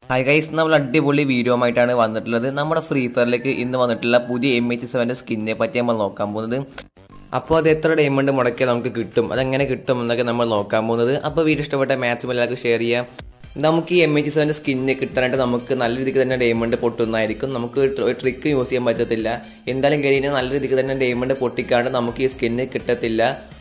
high guys നമ്മൾ അടിപൊളി video ആയിട്ടാണ് വന്നിട്ടുള്ളത് നമ്മുടെ ഫ്രീ ഫയറിലേക്ക് ഇന്ന് വന്നിട്ടുള്ള പുതിയ എം എച്ച് സെവൻ്റെ സ്കിന്നെ പറ്റി നമ്മൾ നോക്കാൻ പോകുന്നത് അപ്പോൾ അത് എത്ര ഡയമണ്ട് മുടക്കിയാൽ നമുക്ക് കിട്ടും അതെങ്ങനെ കിട്ടും എന്നൊക്കെ നമ്മൾ നോക്കാൻ പോകുന്നത് അപ്പോൾ വീഡിയോ ഇഷ്ടപ്പെട്ട മാച്ച് എല്ലാവർക്കും ഷെയർ ചെയ്യാം നമുക്ക് ഈ എം എച്ച് സെവൻ്റെ സ്കിന്ന് കിട്ടാനായിട്ട് നമുക്ക് നല്ല രീതിക്ക് തന്നെ ഡയമണ്ട് പൊട്ടുന്നതായിരിക്കും നമുക്ക് ഒരു ട്രിക്ക് യൂസ് ചെയ്യാൻ പറ്റത്തില്ല എന്തായാലും കഴിഞ്ഞാൽ നല്ല രീതിക്ക് തന്നെ ഡയമണ്ട് പൊട്ടിക്കാണ്ട് നമുക്ക് ഈ സ്കിന്ന് കിട്ടത്തില്ല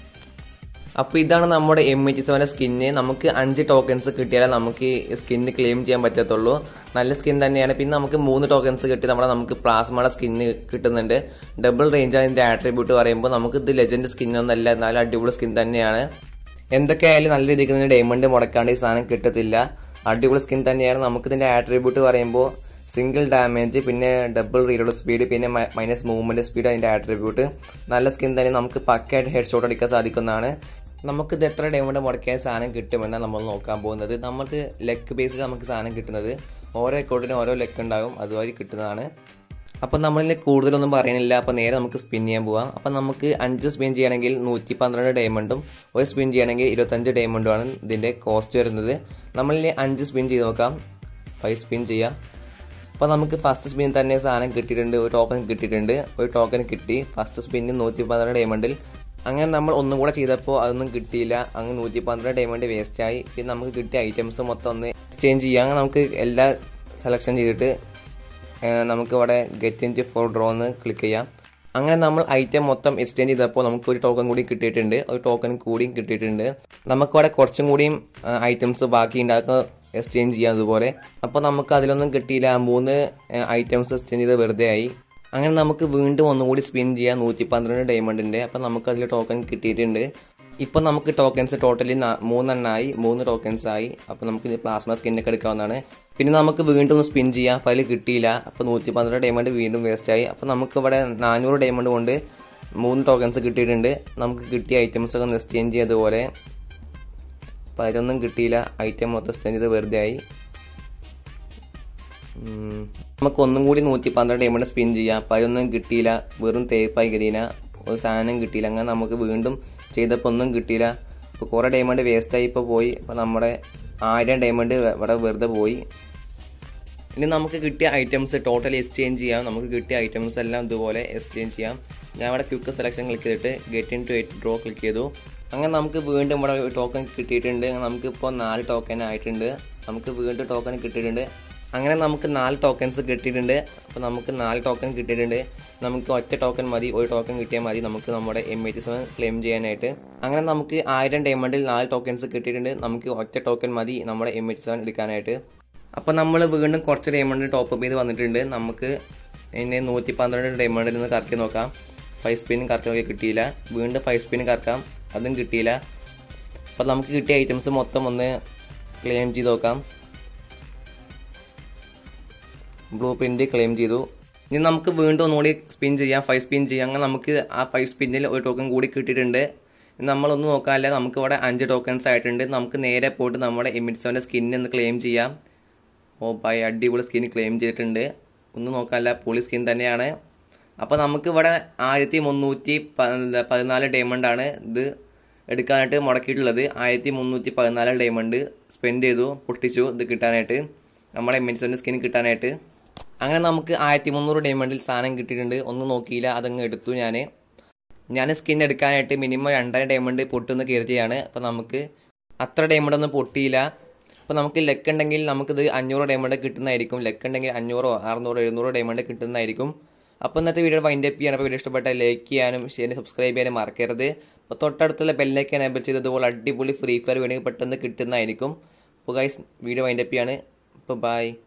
അപ്പോൾ ഇതാണ് നമ്മുടെ എം എച്ച് സെവൻ്റെ സ്കിന്ന് നമുക്ക് അഞ്ച് ടോക്കൺസ് കിട്ടിയാലേ നമുക്ക് ഈ സ്കിന്ന് ക്ലെയിം ചെയ്യാൻ പറ്റത്തുള്ളൂ നല്ല സ്കിൻ തന്നെയാണ് പിന്നെ നമുക്ക് മൂന്ന് ടോക്കൺസ് കിട്ടി നമ്മുടെ നമുക്ക് പ്ലാസ്മയുടെ സ്കിന്ന് കിട്ടുന്നുണ്ട് ഡബിൾ റേഞ്ചാണ് ഇതിൻ്റെ ആട്രിബ്യൂട്ട് പറയുമ്പോൾ നമുക്ക് ഇത് ലെജൻഡ് സ്കിന്നൊന്നല്ല എന്നാലും അടിപൊളി സ്കിൻ തന്നെയാണ് എന്തൊക്കെയായാലും നല്ല രീതിക്ക് തന്നെ ഡയമണ്ട് മുടക്കാണ്ട് ഈ സാധനം കിട്ടത്തില്ല അടിപൊളി സ്കിൻ തന്നെയാണ് നമുക്ക് ഇതിൻ്റെ ആട്രിബ്യൂട്ട് പറയുമ്പോൾ സിംഗിൾ ഡാമേജ് പിന്നെ ഡബിൾ റീലോഡ് സ്പീഡ് പിന്നെ മൈനസ് മൂവ്മെന്റ് സ്പീഡ് അതിന്റെ ആട്രിബ്യൂട്ട് നല്ല സ്കിൻ തന്നെ നമുക്ക് പക്കയായിട്ട് ഹെഡ് ഷോട്ട് അടിക്കാൻ സാധിക്കുന്നതാണ് നമുക്ക് ഇത് എത്ര ഡയമണ്ട് മുടക്കിയാൽ സാധനം കിട്ടുമെന്നാണ് നമ്മൾ നോക്കാൻ പോകുന്നത് നമുക്ക് ലെക്ക് ബേസിൽ നമുക്ക് സാധനം കിട്ടുന്നത് ഓരോ അക്കൗണ്ടിനും ഓരോ ലെക്ക് ഉണ്ടാകും അതുവഴി കിട്ടുന്നതാണ് അപ്പം നമ്മളിൽ കൂടുതലൊന്നും പറയുന്നില്ല അപ്പോൾ നേരെ നമുക്ക് സ്പിൻ ചെയ്യാൻ പോവാം അപ്പം നമുക്ക് അഞ്ച് സ്പിൻ ചെയ്യണമെങ്കിൽ നൂറ്റി പന്ത്രണ്ട് ഡയമണ്ടും ഒരു സ്പിൻ ചെയ്യണമെങ്കിൽ ഇരുപത്തഞ്ച് ഡയമണ്ടുമാണ് ഇതിൻ്റെ കോസ്റ്റ് വരുന്നത് നമ്മളിൽ അഞ്ച് സ്പിൻ ചെയ്ത് നോക്കാം ഫൈവ് സ്പിൻ ചെയ്യാം അപ്പോൾ നമുക്ക് ഫസ്റ്റ് സ്പിൻ തന്നെ സാധനം കിട്ടിയിട്ടുണ്ട് ഒരു ടോക്കൺ കിട്ടിയിട്ടുണ്ട് ഒരു ടോക്കൺ കിട്ടി ഫസ്റ്റ് സ്പിന്നിൽ നൂറ്റി പന്ത്രണ്ട് ഡയമണ്ടിൽ അങ്ങനെ നമ്മൾ ഒന്നും കൂടെ ചെയ്തപ്പോൾ അതൊന്നും കിട്ടിയില്ല അങ്ങനെ നൂറ്റി പന്ത്രണ്ട് ഡയമണ്ട് വേസ്റ്റ് ആയി പിന്നെ നമുക്ക് കിട്ടിയ ഐറ്റംസ് മൊത്തം ഒന്ന് എക്സ്ചേഞ്ച് ചെയ്യാം അങ്ങനെ നമുക്ക് എല്ലാ സെലക്ഷൻ ചെയ്തിട്ട് നമുക്ക് ഇവിടെ get in two four draw എന്ന് ക്ലിക്ക് ചെയ്യാം അങ്ങനെ നമ്മൾ ഐറ്റം മൊത്തം എക്സ്ചേഞ്ച് ചെയ്തപ്പോൾ നമുക്ക് ഒരു ടോക്കൺ കൂടി കിട്ടിയിട്ടുണ്ട് ഒരു ടോക്കൺ കൂടിയും കിട്ടിയിട്ടുണ്ട് നമുക്കവിടെ കുറച്ചും കൂടിയും ഐറ്റംസ് ബാക്കി ഉണ്ടാക്കുക എക്സ്ചേഞ്ച് ചെയ്യാം അതുപോലെ അപ്പോൾ നമുക്ക് അതിലൊന്നും കിട്ടിയില്ല മൂന്ന് ഐറ്റംസ് എക്സ്ചേഞ്ച് ചെയ്ത് വെറുതെ ആയി അങ്ങനെ നമുക്ക് വീണ്ടും ഒന്നുകൂടി സ്പിൻ ചെയ്യാം നൂറ്റി പന്ത്രണ്ട് ഡയമണ്ടിൻ്റെ അപ്പോൾ നമുക്ക് അതിൽ ടോക്കൺ കിട്ടിയിട്ടുണ്ട് ഇപ്പോൾ നമുക്ക് ടോക്കൺസ് ടോട്ടലി മൂന്നെണ്ണമായി മൂന്ന് ടോക്കൺസ് ആയി അപ്പോൾ നമുക്ക് ഇനി പ്ലാസ്മ സ്കിന്നൊക്കെ എടുക്കാവുന്നതാണ് പിന്നെ നമുക്ക് വീണ്ടും ഒന്ന് സ്പിൻ ചെയ്യാം അപ്പോൾ അതിൽ കിട്ടിയില്ല അപ്പോൾ നൂറ്റി പന്ത്രണ്ട് ഡയമണ്ട് വീണ്ടും വേസ്റ്റ് ആയി അപ്പോൾ നമുക്ക് ഇവിടെ നാനൂറ് ഡയമണ്ട് കൊണ്ട് മൂന്ന് ടോക്കൺസ് കിട്ടിയിട്ടുണ്ട് നമുക്ക് കിട്ടിയ ഐറ്റംസ് ഒക്കെ എക്സ്ചേഞ്ച് ചെയ്തതുപോലെ അപ്പോൾ അതിലൊന്നും കിട്ടിയില്ല ഐറ്റം മൊത്തം എക്സ്ചേഞ്ച് ചെയ്ത് വെറുതെ ആയി നമുക്ക് ഒന്നും കൂടി നൂറ്റി പന്ത്രണ്ട് ഡയമണ്ട് സ്പിൻ ചെയ്യാം അപ്പോൾ അതിലൊന്നും കിട്ടിയില്ല വെറും തേപ്പായി കരിയില്ല ഒരു സാധനം കിട്ടിയില്ല അങ്ങനെ നമുക്ക് വീണ്ടും ചെയ്തപ്പോൾ ഒന്നും കിട്ടിയില്ല ഇപ്പോൾ കുറേ ഡയമണ്ട് വേസ്റ്റായി ഇപ്പോൾ പോയി അപ്പോൾ നമ്മുടെ ആയിരം ഡയമണ്ട് ഇവിടെ വെറുതെ പോയി ഇനി നമുക്ക് കിട്ടിയ ഐറ്റംസ് ടോട്ടൽ എക്സ്ചേഞ്ച് ചെയ്യാം നമുക്ക് കിട്ടിയ ഐറ്റംസ് എല്ലാം ഇതുപോലെ എക്സ്ചേഞ്ച് ചെയ്യാം ഞാൻ ഇവിടെ ക്വിക്ക് സെലക്ഷൻ ക്ലിക്ക് ചെയ്തിട്ട് get in two eight draw click ചെയ്തു അങ്ങനെ നമുക്ക് വീണ്ടും ഇവിടെ ടോക്കൺ കിട്ടിയിട്ടുണ്ട് നമുക്കിപ്പോൾ നാല് ടോക്കൺ ആയിട്ടുണ്ട് നമുക്ക് വീണ്ടും ടോക്കൺ കിട്ടിയിട്ടുണ്ട് അങ്ങനെ നമുക്ക് നാല് ടോക്കൺസ് കിട്ടിയിട്ടുണ്ട് അപ്പോൾ നമുക്ക് നാല് ടോക്കൺ കിട്ടിയിട്ടുണ്ട് നമുക്ക് ഒറ്റ ടോക്കൺ മതി ഒരു ടോക്കൺ കിട്ടിയാൽ മതി നമുക്ക് നമ്മുടെ എം എച്ച് സെവൻ ക്ലെയിം ചെയ്യാനായിട്ട് അങ്ങനെ നമുക്ക് ആയിരം ഡയമണ്ടിൽ നാല് ടോക്കൺസ് കിട്ടിയിട്ടുണ്ട് നമുക്ക് ഒറ്റ ടോക്കൺ മതി നമ്മുടെ എം എച്ച് സെവൻ എടുക്കാനായിട്ട് അപ്പോൾ നമ്മൾ വീണ്ടും കുറച്ച് ഡയമണ്ട് ടോപ്പ് അപ്പ് ചെയ്ത് വന്നിട്ടുണ്ട് നമുക്ക് ഇനി നൂറ്റി പന്ത്രണ്ട് ഡയമണ്ടിൽ നിന്ന് കറക്കി നോക്കാം ഫൈവ് സ്പിന്നും കറക്കി നോക്കി കിട്ടിയില്ല വീണ്ടും ഫൈവ് സ്പിന്നും കറക്കാം അതും കിട്ടിയില്ല അപ്പോൾ നമുക്ക് കിട്ടിയ ഐറ്റംസ് മൊത്തം ഒന്ന് ക്ലെയിം ചെയ്ത് നോക്കാം ബ്ലൂ പ്രിന്റ് ക്ലെയിം ചെയ്തു ഇനി നമുക്ക് വീണ്ടും ഒന്നുകൂടി സ്പിൻ ചെയ്യാം ഫൈവ് സ്പിൻ ചെയ്യാം അങ്ങനെ നമുക്ക് ആ ഫൈവ് സ്പിന്നിൽ ഒരു ടോക്കൺ കൂടി കിട്ടിയിട്ടുണ്ട് നമ്മളൊന്നും നോക്കാനല്ല നമുക്ക് ഇവിടെ അഞ്ച് ടോക്കൺസ് ആയിട്ടുണ്ട് നമുക്ക് നേരെ പോയിട്ട് നമ്മുടെ എമിറ്റ് സെവൻ്റെ സ്കിന്നിൽ ഒന്ന് ക്ലെയിം ചെയ്യാം ഓ ബൈ അടിപൊളി സ്കിൻ ക്ലെയിം ചെയ്തിട്ടുണ്ട് ഒന്നും നോക്കാനല്ല പൊളി സ്കിൻ തന്നെയാണ് അപ്പോൾ നമുക്ക് ഇവിടെ ആയിരത്തി മുന്നൂറ്റി പതിനാല് ഡയമണ്ട് ആണ് ഇത് എടുക്കാനായിട്ട് മുടക്കിയിട്ടുള്ളത് ആയിരത്തി മുന്നൂറ്റി പതിനാല് ഡയമണ്ട് സ്പെൻഡ് ചെയ്തു പൊട്ടിച്ചു ഇത് കിട്ടാനായിട്ട് നമ്മുടെ എമിറ്റ്സിൻ്റെ സ്കിൻ കിട്ടാനായിട്ട് അങ്ങനെ നമുക്ക് ആയിരത്തി മുന്നൂറ് ഡയമണ്ടിൽ സാധനം കിട്ടിയിട്ടുണ്ട് ഒന്നും നോക്കിയില്ല അതങ്ങ് എടുത്തു ഞാൻ ഞാൻ സ്കിൻ എടുക്കാനായിട്ട് മിനിമം രണ്ടര ഡയമണ്ട് പൊട്ടുന്ന കരുതിയാണ് അപ്പോൾ നമുക്ക് അത്ര ഡയമണ്ട് ഒന്നും പൊട്ടിയില്ല അപ്പോൾ നമുക്ക് ലെക്ക് ഉണ്ടെങ്കിൽ നമുക്കിത് അഞ്ഞൂറ് ഡയമണ്ട് കിട്ടുന്നതായിരിക്കും ലെക്ക് ഉണ്ടെങ്കിൽ അഞ്ഞൂറോ അറുന്നൂറോ എഴുന്നൂറോ ഡയമണ്ട് കിട്ടുന്നതായിരിക്കും അപ്പോൾ ഇന്നത്തെ വീഡിയോ വൈൻഡ് അപ്പ് ചെയ്യാൻ അപ്പോൾ വീഡിയോ ഇഷ്ടപ്പെട്ട ലൈക്ക് ചെയ്യാനും ഷെയർ സബ്സ്ക്രൈബ് ചെയ്യാനും മറക്കരുത് അപ്പോൾ തൊട്ടടുത്തുള്ള ബെല്ലൈക്ക് എനേബിൾ ചെയ്തതുപോലെ അടിപൊളി ഫ്രീ ഫയർ വേണമെങ്കിൽ പെട്ടെന്ന് കിട്ടുന്നതായിരിക്കും അപ്പോൾ ഗൈസ് വീഡിയോ വൈൻഡ് അപ്പ് ചെയ്യാണ് അപ്പോൾ ബൈ